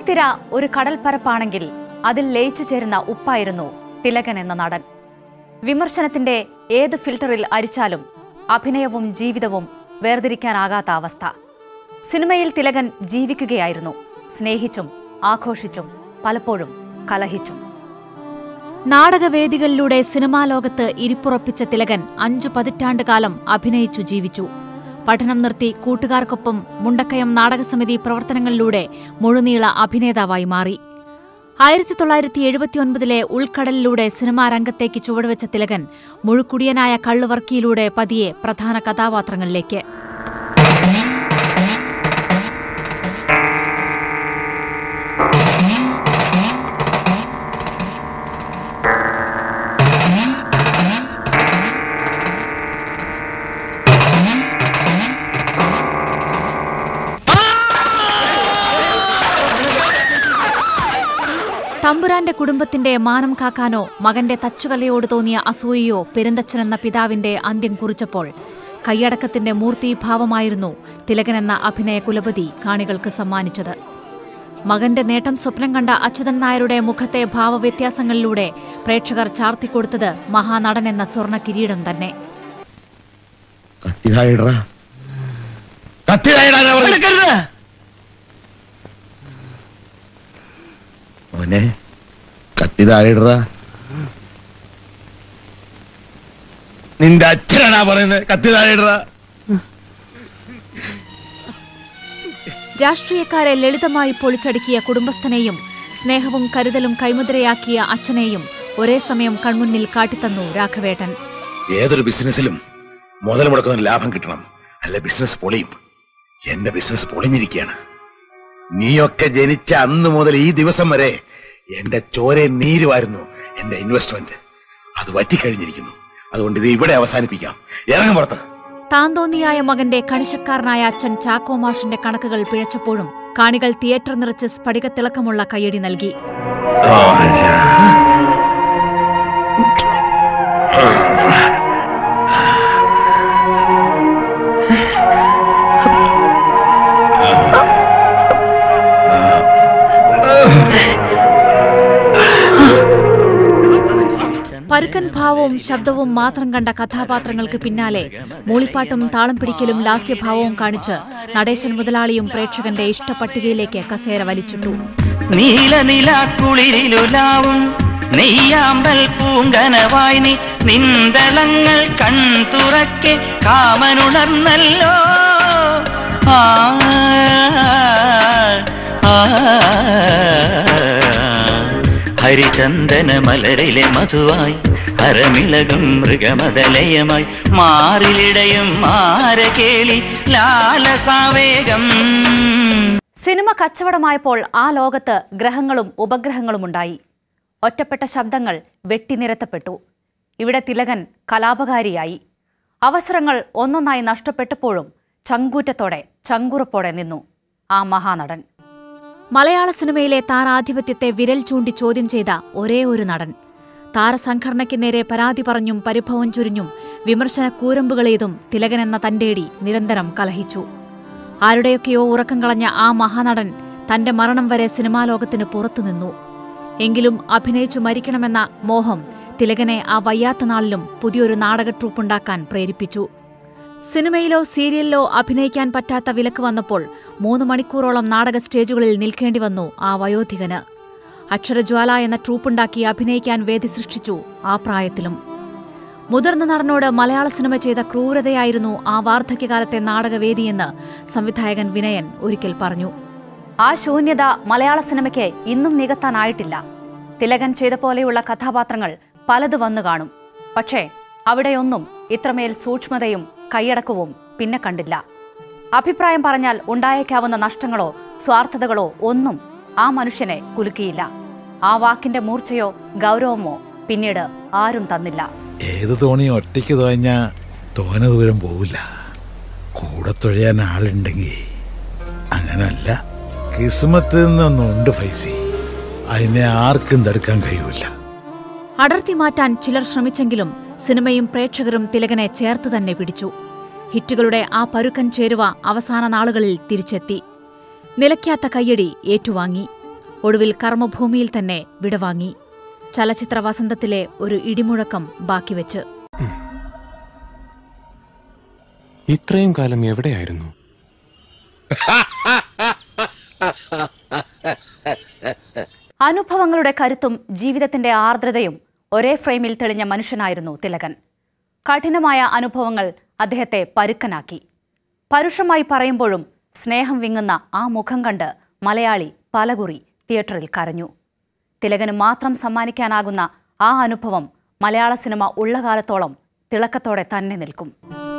വെള്ളിത്തിര ഒരു കടൽപ്പരപ്പാണെങ്കിൽ അതിൽ ലയിച്ചു ചേരുന്ന ഉപ്പായിരുന്നു തിലകൻ എന്ന നടൻ വിമർശനത്തിന്റെ ഏത് ഫിൽട്ടറിൽ അരിച്ചാലും അഭിനയവും ജീവിതവും വേർതിരിക്കാനാകാത്ത അവസ്ഥ സിനിമയിൽ തിലകൻ ജീവിക്കുകയായിരുന്നു സ്നേഹിച്ചും ആഘോഷിച്ചും പലപ്പോഴും കലഹിച്ചും നാടകവേദികളിലൂടെ സിനിമാ ലോകത്ത് ഇരിപ്പുറപ്പിച്ച തിലകൻ അഞ്ചു പതിറ്റാണ്ട് കാലം അഭിനയിച്ചു ജീവിച്ചു പഠനം നിർത്തി കൂട്ടുകാർക്കൊപ്പം മുണ്ടക്കയം നാടകസമിതി പ്രവർത്തനങ്ങളിലൂടെ മുഴുനീള അഭിനേതാവായി മാറി ആയിരത്തി തൊള്ളായിരത്തി എഴുപത്തിയൊൻപതിലെ ഉൾക്കടലിലൂടെ സിനിമാ രംഗത്തേക്ക് ചുവടുവെച്ച തിലകൻ മുഴുക്കുടിയനായ കള്ളുവർക്കിയിലൂടെ പതിയെ പ്രധാന കഥാപാത്രങ്ങളിലേക്ക് തമ്പുരാന്റെ കുടുംബത്തിന്റെ മാനം കാക്കാനോ മകന്റെ തച്ചുകലയോട് തോന്നിയ അസൂയയോ പെരുന്തച്ഛനെന്ന പിതാവിന്റെ അന്ത്യം കുറിച്ചപ്പോൾ കൈയടക്കത്തിന്റെ മൂർത്തീഭാവമായിരുന്നു തിലകനെന്ന അഭിനയ കുലപതി കാണികൾക്ക് സമ്മാനിച്ചത് മകന്റെ നേട്ടം സ്വപ്നം കണ്ട അച്യുതൻ നായരുടെ മുഖത്തെ ഭാവവ്യത്യാസങ്ങളിലൂടെ പ്രേക്ഷകർ ചാർത്തിക്കൊടുത്തത് മഹാനടൻ എന്ന സ്വർണ്ണ കിരീടം തന്നെ കത്തിതായിടറാ കത്തിതായിടാനാ പറഞ്ഞത് മോനെ കത്തിതായിടറാ നിന്റെ അച്ഛനാണാ പറയുന്നത് കത്തിതായിടറാ രാഷ്ട്രീയക്കാരെ ലളിതമായി പൊളിച്ചടുക്കിയ കുടുംബസ്ഥനെയും സ്നേഹവും കരുതലും കൈമുദ്രയാക്കിയ അച്ഛനെയും ഒരേ സമയം കൺമുന്നിൽ കാട്ടിത്തന്നു രാഘവേട്ടൻ ഏതൊരു ബിസിനസ്സിലും മുതൽ മുടക്കുന്ന ലാഭം കിട്ടണം അല്ല ബിസിനസ് പൊളിയും എന്റെ ബിസിനസ് പൊളിഞ്ഞിരിക്കുകയാണ് നീയൊക്കെ ജനിച്ച അന്ന് മുതൽ ഈ ദിവസം വരെ എന്റെ ചോരെ നീരുമായിരുന്നു എന്റെ ഇൻവെസ്റ്റ്മെന്റ് അത് വറ്റിക്കഴിഞ്ഞിരിക്കുന്നു അതുകൊണ്ട് ഇത് ഇവിടെ അവസാനിപ്പിക്കാം ഇറങ്ങും പുറത്ത് താന്തോന്നിയായ മകന്റെ കണിശക്കാരനായ അച്ഛൻ ചാക്കോ മാഷിന്റെ കണക്കുകൾ പിഴച്ചപ്പോഴും കാണികൾ തിയേറ്റർ നിറച്ച് സ്ഫടികത്തിളക്കമുള്ള കയ്യടി നൽകി പരുക്കൻ ഭാവവും ശബ്ദവും മാത്രം കണ്ട കഥാപാത്രങ്ങൾക്ക് പിന്നാലെ മൂളിപ്പാട്ടും താളം പിടിക്കലും ലാസ്യഭാവവും കാണിച്ച് നടേശൻ മുതലാളിയും പ്രേക്ഷകന്റെ ഇഷ്ടപട്ടികയിലേക്ക് കസേര വലിച്ചിട്ടു നീല നിലാക്കുളിരിലുലാവും നെയ്യാമ്പൽ പൂങ്കനവായി നീ നിന്തളങ്ങൾ കൺ തുറക്കെ കാമനുണർന്നല്ലോ ആ ആ, ഹരിചന്ദന മലരിലെ മധുവായി ഹരമിളകും മൃഗമതലയമായി മാറിലിടയും മാരകേളി ലാലസാവേഗം സിനിമ കച്ചവടമായപ്പോൾ ആ ലോകത്ത് ഗ്രഹങ്ങളും ഉപഗ്രഹങ്ങളുമുണ്ടായി ഒറ്റപ്പെട്ട ശബ്ദങ്ങൾ വെട്ടിനിരത്തപ്പെട്ടു ഇവിടെ തിലകൻ കലാപകാരിയായി അവസരങ്ങൾ ഒന്നൊന്നായി നഷ്ടപ്പെട്ടപ്പോഴും ചങ്കൂറ്റത്തോടെ ചങ്കുറപ്പോടെ നിന്നു ആ മഹാനടൻ മലയാള സിനിമയിലെ താരാധിപത്യത്തെ വിരൽ ചൂണ്ടി ചോദ്യം ചെയ്ത ഒരേ ഒരു നടൻ താരസംഘടനയ്ക്ക് നേരെ പരാതി പറഞ്ഞും പരിഭവം ചുരിഞ്ഞും വിമർശന കൂരമ്പുകളേതും തിലകൻ എന്ന തന്റേടി നിരന്തരം കലഹിച്ചു ആരുടെയൊക്കെയോ ഉറക്കം കളഞ്ഞ ആ മഹാനടൻ തന്റെ മരണം വരെ സിനിമാ ലോകത്തിന് പുറത്തുനിന്നു എങ്കിലും അഭിനയിച്ചു മരിക്കണമെന്ന മോഹം തിലകനെ ആ വയ്യാത്ത നാളിലും പുതിയൊരു നാടക ട്രൂപ്പുണ്ടാക്കാൻ പ്രേരിപ്പിച്ചു സിനിമയിലോ സീരിയലിലോ അഭിനയിക്കാൻ പറ്റാത്ത വിലക്ക് വന്നപ്പോൾ മൂന്ന് മണിക്കൂറോളം നാടക സ്റ്റേജുകളിൽ നിൽക്കേണ്ടി വന്നു ആ വയോധികന് അക്ഷരജ്വാല എന്ന ട്രൂപ്പുണ്ടാക്കി അഭിനയിക്കാൻ വേദി സൃഷ്ടിച്ചു ആ പ്രായത്തിലും മുതിർന്ന നടനോട് മലയാള സിനിമ ചെയ്ത ക്രൂരതയായിരുന്നു ആ വാർദ്ധക്യകാലത്തെ നാടകവേദിയെന്ന് സംവിധായകൻ വിനയൻ ഒരിക്കൽ പറഞ്ഞു ആ ശൂന്യത മലയാള സിനിമയ്ക്ക് ഇന്നും നികത്താനായിട്ടില്ല തിലകൻ ചെയ്ത പോലെയുള്ള കഥാപാത്രങ്ങൾ പലത് വന്നു കാണും പക്ഷേ അവിടെയൊന്നും ഇത്രമേൽ സൂക്ഷ്മതയും കൈയടക്കവും പിന്നെ കണ്ടില്ല അഭിപ്രായം പറഞ്ഞാൽ ഉണ്ടായേക്കാവുന്ന നഷ്ടങ്ങളോ സ്വാർത്ഥതകളോ ഒന്നും ആ മനുഷ്യനെ കുലുക്കിയില്ല ആ വാക്കിന്റെ മൂർച്ചയോ ഗൗരവമോ പിന്നീട് ആരും തന്നില്ല ഏത് തോണി ഒറ്റയ്ക്ക് തുഴഞ്ഞാ തോന ദൂരം പോവില്ല കൂടെ തുഴയാൻ ആളുണ്ടെങ്കിൽ അങ്ങനല്ല കിസ്മത്ത് നിന്നൊന്നുണ്ട് ഫൈസി അതിനെ ആർക്കും തടുക്കാൻ കഴിയൂല അടർത്തി മാറ്റാൻ ചിലർ ശ്രമിച്ചെങ്കിലും സിനിമയും പ്രേക്ഷകരും തിലകനെ ചേർത്ത് തന്നെ പിടിച്ചു ഹിറ്റുകളുടെ ആ പരുക്കൻ ചേരുവ അവസാന നാളുകളിൽ തിരിച്ചെത്തി നിലയ്ക്കാത്ത കയ്യടി ഏറ്റുവാങ്ങി ഒടുവിൽ കർമ്മഭൂമിയിൽ തന്നെ വിടവാങ്ങി ചലച്ചിത്ര വസന്തത്തിലെ ഒരു ഇടിമുഴക്കം ബാക്കിവെച്ച് ഇത്രയും കാലം എവിടെയായിരുന്നു അനുഭവങ്ങളുടെ കരുത്തും ജീവിതത്തിന്റെ ആർദ്രതയും ഒരേ ഫ്രെയിമിൽ തെളിഞ്ഞ മനുഷ്യനായിരുന്നു തിലകൻ കഠിനമായ അനുഭവങ്ങൾ അദ്ദേഹത്തെ പരുക്കനാക്കി പരുഷമായി പറയുമ്പോഴും സ്നേഹം വിങ്ങുന്ന ആ മുഖം കണ്ട് മലയാളി പലകുറി തിയേറ്ററിൽ കരഞ്ഞു തിലകന് മാത്രം സമ്മാനിക്കാനാകുന്ന ആ അനുഭവം മലയാള സിനിമ ഉള്ള കാലത്തോളം തിളക്കത്തോടെ തന്നെ നിൽക്കും